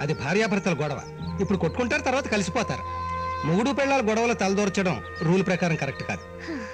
అది భార్యాభర్తల గొడవ ఇప్పుడు కొట్టుకుంటారు తర్వాత కలిసిపోతారు మూడు పెళ్ళాల గొడవలు తలదూర్చడం రూల్ ప్రకారం కరెక్ట్ కాదు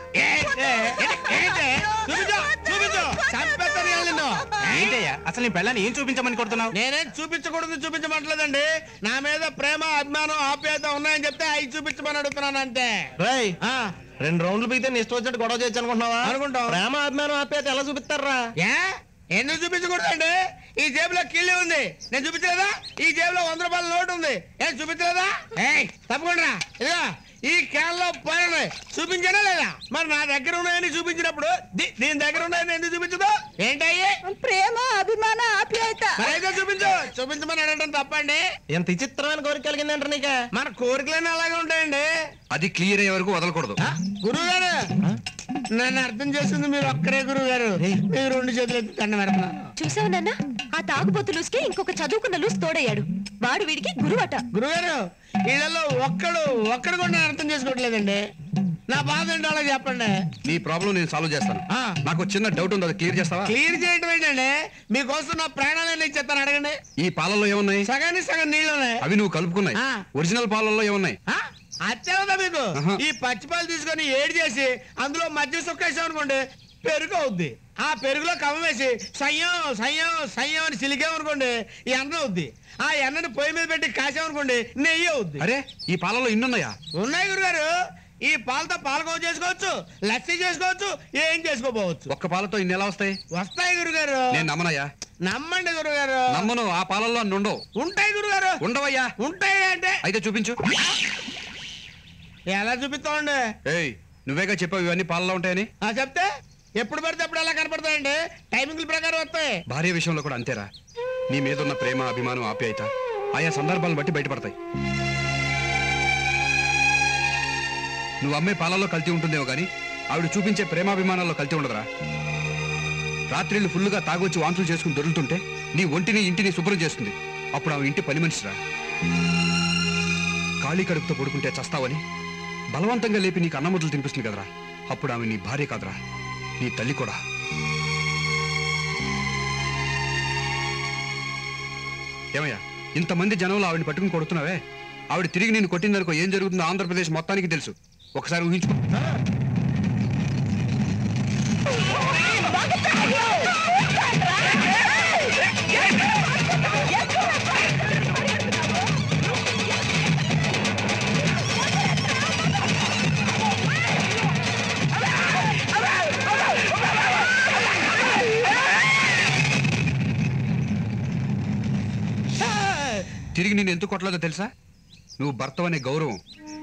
ఏంటయ్యా అసలు నీ పెళ్ళాన్ని ఏం చూపించమని కొడుతున్నావు నేనేం చూపించకూడదు చూపించమంటలేదండి నా మీద ప్రేమ అభిమానం ఆప్యాయత ఉన్నాయని చెప్తే అవి చూపించమని అడుగుతున్నాను అంతే రేయ్ ఆ, రెండు రౌండ్లు పీకితే నీ ఇష్టం వచ్చినట్టు గొడవ చేయొచ్చు అనుకుంటున్నావా అనుకుంటాం. ప్రేమ అభిమానం ఆప్యాయత ఎలా చూపిస్తారా ఏ ఎందుకు చూపించకూడదండి ఈ జేబులో కిళ్ళి ఉంది నేను చూపించలేదా ఈ జేబులో వంద రూపాయల నోటు ఉంది ఏం చూపించలేదా ఏయ్ తప్పకుండా ఇదిగా ఈ క్యాన్ లో పైన చూపించానా లేదా మరి నా దగ్గర ఉన్నాయని చూపించినప్పుడు దీ- దీని దగ్గర ఉన్నాయని ఎందుకు చూపించదు ఏంటయ్యి ప్రేమ అభిమాన ఆప్యాయత మరి అయితే చూపించు చూపించమని అడగడం తప్పండి ఎంత విచిత్రమైన కోరిక కలిగిందంట నీకే మన కోరికలన్నీ అలాగే ఉంటాయండి అది క్లియర్ అయ్యే వరకు వదలకూడదు గురువు గారు నన్ను అర్థం చేస్తుంది మీరు ఒక్కరే గురువు గారు మీరు రెండు చేతులు ఎత్తి దండం పెడుతున్నారు చూసావు నాన్న ఆ తాగుబోతు లూస్కే ఇంకొక చదువుకున్న లూస్ తోడయ్యాడు వాడు వీడికి గురువట గురుగారు వీళ్ళలో ఒక్కడు ఒక్కడు కూడా నేను అర్థం చేసుకోవట్లేదండి నా బాధ ఏంటో అలా చెప్పండి నీ ప్రాబ్లం నేను సాల్వ్ చేస్తాను ఆ. నాకు చిన్న డౌట్ ఉంది అది క్లియర్ చేస్తావా క్లియర్ చేయటం ఏంటండి మీకోసం నా ప్రాణాలన్నీ ఇచ్చేస్తాను అడగండి ఈ పాలల్లో ఏమున్నాయి సగానికి సగం నీళ్ళు ఉన్నాయి అవి నువ్వు కలుపుకున్నాయి ఆ. ఒరిజినల్ పాలల్లో ఏమున్నాయి ఆ? అత్యవదా మీకు ఆహా. ఈ పచ్చిపాలు తీసుకొని ఏడు చేసి అందులో మధ్య సుక్కేసాం అనుకోండి పెరుగు అవుద్ది ఆ పెరుగులో కవ్వం వేసి సయ్యం సయ్యం సయ్యం అని సిలికామనుకోండి ఈ ఎన్న అవుద్ది ఆ ఎన్నని పొయ్యి మీద పెట్టి కాసామనుకోండి నెయ్యి అవుద్ది అరే ఈ పాలలో ఇన్నున్నాయా ఉన్నాయి గురుగారు ఈ పాలతో పాలకోవ చేసుకోవచ్చు లస్సీ చేసుకోవచ్చు ఏం చేసుకోపోవచ్చు ఒక్క పాలతో ఇన్ని ఎలా వస్తాయి వస్తాయి గురుగారు నేను నమ్మనయ్యా నమ్మండి గురుగారు నమ్మను ఆ పాలల్లో అన్ని ఉండవు ఉంటాయి గురుగారు ఉండవయ్యా ఉంటాయి అంటే అయితే చూపించు ఎలా చూపిస్తామండి ఏయ్ నువ్వేగా చెప్పావు ఇవన్నీ పాలలో ఉంటాయని ఆ చెప్తే ఎప్పుడు పడితే అప్పుడు ఎలా కనపడతాయండి టైమింగ్ల ప్రకారం వస్తాయి భార్య విషయంలో కూడా అంతేరా నీ మీద ఉన్న ప్రేమ అభిమానం ఆప్యాయత ఆయా సందర్భాలను బట్టి బయటపడతాయి నువ్వు అమ్మే పాలలో కల్తీ ఉంటుందేమో కానీ ఆవిడ చూపించే ప్రేమాభిమానాల్లో కల్తీ ఉండదురా రాత్రిళ్ళు ఫుల్లుగా తాగొచ్చి వాంతులు చేసుకుని దొరుకుతుంటే నీ ఒంటిని ఇంటిని శుభ్రం చేస్తుంది అప్పుడు ఆమె ఇంటి పని మనిషిరా ఖాళీ కడుపుతో పడుకుంటే చస్తావని బలవంతంగా లేపి నీకు అన్నముద్దలు తినిపిస్తుంది కదరా అప్పుడు ఆమె నీ భార్య కాదురా నీ తల్లి కూడా ఏమయ్యా ఇంతమంది జనంలో ఆవిడని పట్టుకుని కొడుతున్నావే ఆవిడ తిరిగి నేను కొట్టిందనుకో ఏం జరుగుతుందో ఆంధ్రప్రదేశ్ మొత్తానికి తెలుసు ఒకసారి ఊహించుకో తిరిగి నేను ఎందుకు కొట్టలేదో తెలుసా నువ్వు భర్తవనే గౌరవం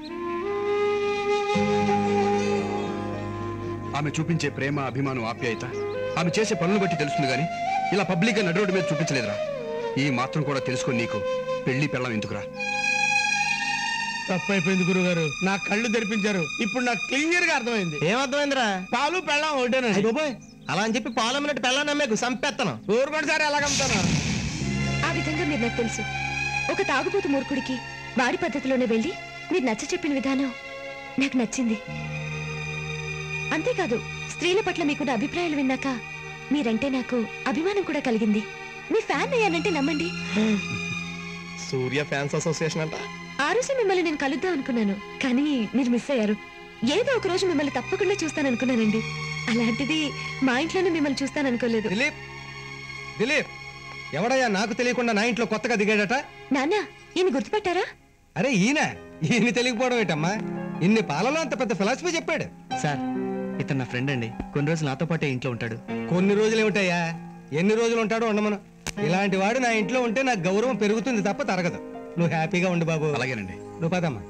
ఆమె చూపించే ప్రేమ అభిమానం ఆప్యాయత ఆమె చేసే పనులు బట్టి తెలుస్తుంది కానీ ఇలా పబ్లిక్గా నడి రోడ్డు మీద చూపించలేదురా ఈ మాత్రం కూడా తెలుసుకొని నీకు పెళ్లి పెళ్ళం ఎందుకురా తప్పైపోయింది గురుగారు నా కళ్ళు తెరిపించారు ఇప్పుడు నాకు క్లియర్ గా అర్థమైంది ఏమర్థమైందిరా పాలు పెళ్ళం ఒకటేనండి బాబోయ్ అలా అని చెప్పి పాలమ్మినట్టు పెళ్ళాన్ని నమ్మేకు సంపెత్తను ఊరుకోండి సార్ ఎలాగమ్ముతాను ఆ విధంగా మీరు నాకు తెలుసు ఒక తాగుబోతు మూర్ఖుడికి వాడి పద్ధతిలోనే వెళ్ళి మీరు నచ్చ చెప్పిన విధానం నాకు నచ్చింది అంతేకాదు స్త్రీల పట్ల మీకున్న అభిప్రాయాలు విన్నాక మీరంటే నాకు అభిమానం కూడా కలిగింది మీ ఫ్యాన్ అయ్యానంటే నమ్మండి సూర్య ఫ్యాన్స్ అసోసియేషన్ అంట ఆ రోజు మిమ్మల్ని నేను కలుద్దాం అనుకున్నాను కానీ మీరు మిస్ అయ్యారు ఏదో ఒక రోజు మిమ్మల్ని తప్పకుండా చూస్తాననుకున్నానండి అలాంటిది మా ఇంట్లోనే మిమ్మల్ని చూస్తాననుకోలేదు దిలీప్ దిలీప్ ఎవడయ్యా నాకు తెలియకుండా నా ఇంట్లో కొత్తగా దిగాడట నాన్న ఈయన గుర్తుపట్టారా అరే ఈయన ఈయన తెలియకపోవడం ఏంటమ్మా ఇన్ని పాలలో అంత పెద్ద ఫిలాసఫీ చెప్పాడు సార్ ఇతను నా ఫ్రెండ్ అండి కొన్ని రోజులు నాతో పాటే ఇంట్లో ఉంటాడు కొన్ని రోజులు ఏమిటయ్యా ఎన్ని రోజులు ఉంటాడో ఉండమను ఇలాంటి వాడు నా ఇంట్లో ఉంటే నాకు గౌరవం పెరుగుతుంది తప్ప తరగదు నువ్వు హ్యాపీగా ఉండు బాబు అలాగేనండి నువ్వు పదమ్మా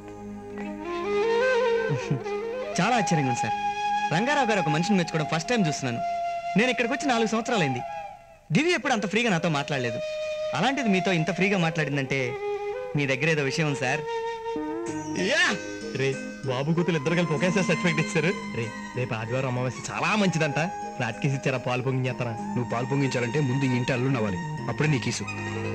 చాలా ఆశ్చర్యంగా ఉంది సార్ రంగారావు గారు ఒక మనిషిని మెచ్చుకోవడం ఫస్ట్ టైం చూస్తున్నాను నేను ఇక్కడికి వచ్చి నాలుగు సంవత్సరాలైంది దివి ఎప్పుడు అంత ఫ్రీగా నాతో మాట్లాడలేదు అలాంటిది మీతో ఇంత ఫ్రీగా మాట్లాడిందంటే మీ దగ్గర ఏదో విషయం ఉంది సార్ రే బాబు కూతురు ఇద్దరు కలిపి ఒకేసారి సర్టిఫికెట్ ఇచ్చారు రే రేపు ఆదివారం అమావాస్య చాలా మంచిదంట రాట్కేసి ఇచ్చారా పాలు పొంగిస్తారా నువ్వు పాలు పొంగించాలంటే ముందు ఈ ఇంటి అల్లు నవ్వాలి అప్పుడే నీ కీసు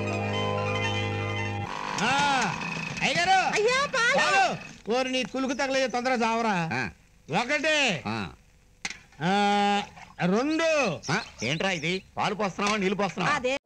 అయ్యగారు అయ్యా పాలు ఓరి నీ కులుకు తగలే తొందరగా చావరా ఆ, ఒకటి ఆ. ఆ, రెండు ఆ, ఏంట్రా ఇది పాలు పోస్తున్నావా నీళ్ళు పోస్తున్నావా అదే